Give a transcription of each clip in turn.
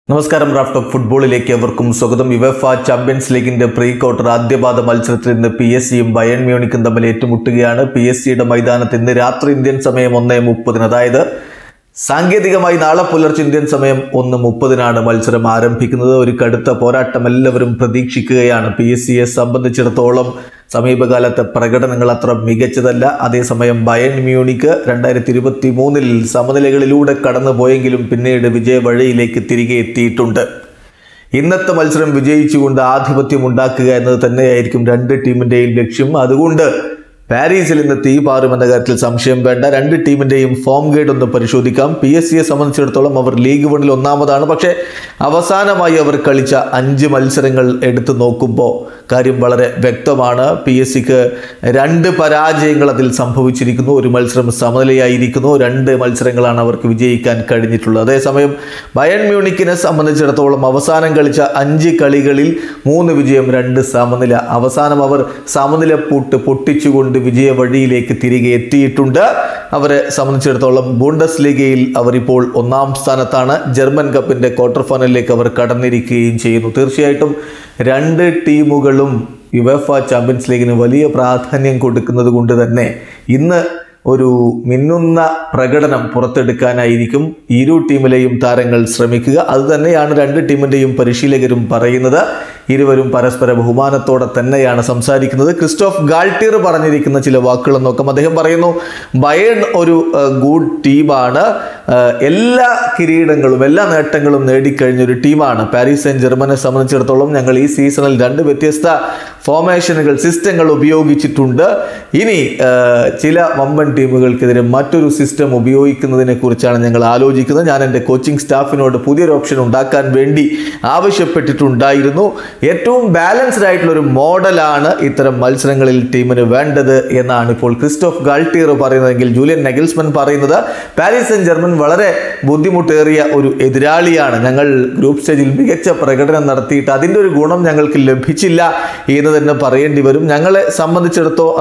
നമസ്കാരം Raf talk ഫുട്ബോളിലേക്ക് അവർക്കും സ്വാഗതം യുവഫ ചാമ്പ്യൻസ് ലീഗിന്റെ പ്രീ ക്വാർട്ടർ ആദ്യപാദ മത്സരത്തിൽ ഇന്ന് പി എസ് സിയും ബയൺ മ്യൂണിക്കും തമ്മിൽ ഏറ്റുമുട്ടുകയാണ് പി എസ് സിയുടെ മൈതാനത്ത് ഇന്ന് രാത്രി ഇന്ത്യൻ സമയം ഒന്നേ മുപ്പതിന് അതായത് സാങ്കേതികമായി നാളെ പുലർച്ചെ ഇന്ത്യൻ സമയം ഒന്ന് മുപ്പതിനാണ് മത്സരം ആരംഭിക്കുന്നത് ഒരു കടുത്ത പോരാട്ടം എല്ലാവരും പ്രതീക്ഷിക്കുകയാണ് പി എസ് സിയെ സംബന്ധിച്ചിടത്തോളം സമീപകാലത്തെ പ്രകടനങ്ങൾ അത്ര മികച്ചതല്ല അതേസമയം ബയൺ മ്യൂണിക്ക് രണ്ടായിരത്തി ഇരുപത്തി മൂന്നിൽ സമനിലകളിലൂടെ കടന്നു പോയെങ്കിലും പിന്നീട് വിജയ വഴിയിലേക്ക് തിരികെ എത്തിയിട്ടുണ്ട് ഇന്നത്തെ മത്സരം വിജയിച്ചുകൊണ്ട് ആധിപത്യം ഉണ്ടാക്കുക എന്നത് തന്നെയായിരിക്കും രണ്ട് ടീമിൻ്റെയും ലക്ഷ്യം അതുകൊണ്ട് പാരീസിൽ ഇന്ന് തീ പാറുമെന്ന കാര്യത്തിൽ സംശയം വേണ്ട രണ്ട് ടീമിൻ്റെയും ഫോം ഗൈഡ് ഒന്ന് പരിശോധിക്കാം പി എസ് സിയെ സംബന്ധിച്ചിടത്തോളം അവർ ലീഗ് വണ്ണിൽ ഒന്നാമതാണ് പക്ഷേ അവസാനമായി അവർ കളിച്ച അഞ്ച് മത്സരങ്ങൾ എടുത്തു നോക്കുമ്പോൾ കാര്യം വളരെ വ്യക്തമാണ് പി എസ് സിക്ക് രണ്ട് പരാജയങ്ങൾ അതിൽ സംഭവിച്ചിരിക്കുന്നു ഒരു മത്സരം സമനിലയായിരിക്കുന്നു രണ്ട് മത്സരങ്ങളാണ് അവർക്ക് വിജയിക്കാൻ കഴിഞ്ഞിട്ടുള്ളത് അതേസമയം ബയൺ മ്യൂണിക്കിനെ സംബന്ധിച്ചിടത്തോളം അവസാനം കളിച്ച അഞ്ച് കളികളിൽ മൂന്ന് വിജയം രണ്ട് സമനില അവസാനം അവർ സമനില പൂട്ട് പൊട്ടിച്ചുകൊണ്ട് വിജയ വഴിയിലേക്ക് തിരികെ എത്തിയിട്ടുണ്ട് അവരെ സംബന്ധിച്ചിടത്തോളം ബൂണ്ടസ് ലീഗയിൽ അവർ ഇപ്പോൾ ഒന്നാം സ്ഥാനത്താണ് ജർമ്മൻ കപ്പിന്റെ ക്വാർട്ടർ ഫൈനലിലേക്ക് അവർ കടന്നിരിക്കുകയും ചെയ്യുന്നു തീർച്ചയായിട്ടും രണ്ട് ടീമുകളും യുവഫ ചാമ്പ്യൻസ് ലീഗിന് വലിയ പ്രാധാന്യം കൊടുക്കുന്നത് കൊണ്ട് തന്നെ ഇന്ന് ഒരു മിന്നുന്ന പ്രകടനം പുറത്തെടുക്കാനായിരിക്കും ഇരു ടീമിലെയും താരങ്ങൾ ശ്രമിക്കുക അതുതന്നെയാണ് രണ്ട് ടീമിൻ്റെയും പരിശീലകരും പറയുന്നത് ഇരുവരും പരസ്പര ബഹുമാനത്തോടെ തന്നെയാണ് സംസാരിക്കുന്നത് ക്രിസ്റ്റോഫ് ഗാൾട്ടിയർ പറഞ്ഞിരിക്കുന്ന ചില വാക്കുകൾ നോക്കാം അദ്ദേഹം പറയുന്നു ബയൺ ഒരു ഗുഡ് ടീമാണ് ഏഹ്, എല്ലാ കിരീടങ്ങളും എല്ലാ നേട്ടങ്ങളും നേടിക്കഴിഞ്ഞ ഒരു ടീമാണ് പാരീസ് സെന്റ് ജർമ്മനെ സംബന്ധിച്ചിടത്തോളം ഞങ്ങൾ ഈ സീസണിൽ രണ്ട് വ്യത്യസ്ത ഫോർമേഷനുകൾ സിസ്റ്റങ്ങൾ ഉപയോഗിച്ചിട്ടുണ്ട് ഇനി ഏഹ്, ചില വമ്പൻ ടീമുകൾക്കെതിരെ മറ്റൊരു സിസ്റ്റം ഉപയോഗിക്കുന്നതിനെ കുറിച്ചാണ് ഞങ്ങൾ ആലോചിക്കുന്നത് ഞാൻ എൻ്റെ കോച്ചിങ് സ്റ്റാഫിനോട് പുതിയൊരു ഓപ്ഷൻ ഉണ്ടാക്കാൻ വേണ്ടി ആവശ്യപ്പെട്ടിട്ടുണ്ടായിരുന്നു ഏറ്റവും ബാലൻസ്ഡ് ആയിട്ടുള്ള ഒരു മോഡലാണ് ഇത്തരം മത്സരങ്ങളിൽ ടീമിന് വേണ്ടത് എന്നാണ് ഇപ്പോൾ ക്രിസ്റ്റോഫ് ഗാൾട്ടിയർ പറയുന്നതെങ്കിൽ ജൂലിയൻ നെഗൽസ്മൻ പറയുന്നത് പാരീസ് സെന്റ് ജർമ്മൻ വളരെ ബുദ്ധിമുട്ടേറിയ ഒരു എതിരാളിയാണ് ഞങ്ങൾ ഗ്രൂപ്പ് സ്റ്റേജിൽ മികച്ച പ്രകടനം നടത്തിയിട്ട് അതിൻ്റെ ഒരു ഗുണം ഞങ്ങൾക്ക് ലഭിച്ചില്ല എന്ന് തന്നെ പറയേണ്ടി വരും ഞങ്ങളെ സംബന്ധിച്ചിടത്തോളം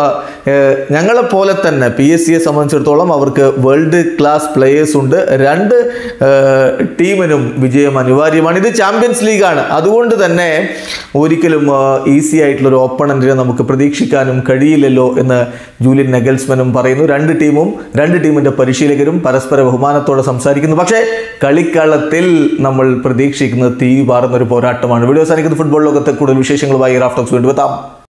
ഞങ്ങളെ പോലെ തന്നെ പി എസ് സിയെ സംബന്ധിച്ചിടത്തോളം അവർക്ക് വേൾഡ് ക്ലാസ് പ്ലേയേഴ്സ് ഉണ്ട് രണ്ട് ഏഹ്, ടീമിനും വിജയം അനിവാര്യമാണ് ഇത് ചാമ്പ്യൻസ് ലീഗാണ് അതുകൊണ്ട് തന്നെ ഒരിക്കലും ഈസി ആയിട്ടുള്ള ഒരു ഓപ്പണന്റിനെ നമുക്ക് പ്രതീക്ഷിക്കാനും കഴിയില്ലല്ലോ എന്ന് ജൂലിയൻ നെഗൽസ്മനും പറയുന്നു രണ്ട് ടീമും രണ്ട് ടീമിന്റെ പരിശീലകരും പരസ്പര ബഹുമാനത്തോടെ സംസാരിക്കുന്നു പക്ഷേ കളിക്കളത്തിൽ നമ്മൾ പ്രതീക്ഷിക്കുന്നത് തീ പാറുന്ന ഒരു പോരാട്ടമാണ് വീഡിയോ സാധിക്കുന്ന ഫുട്ബോൾ ലോകത്തെ കൂടുതൽ വിശേഷങ്ങളുമായി റാഫ്റ്റോക്സ് വീണ്ടും എത്താം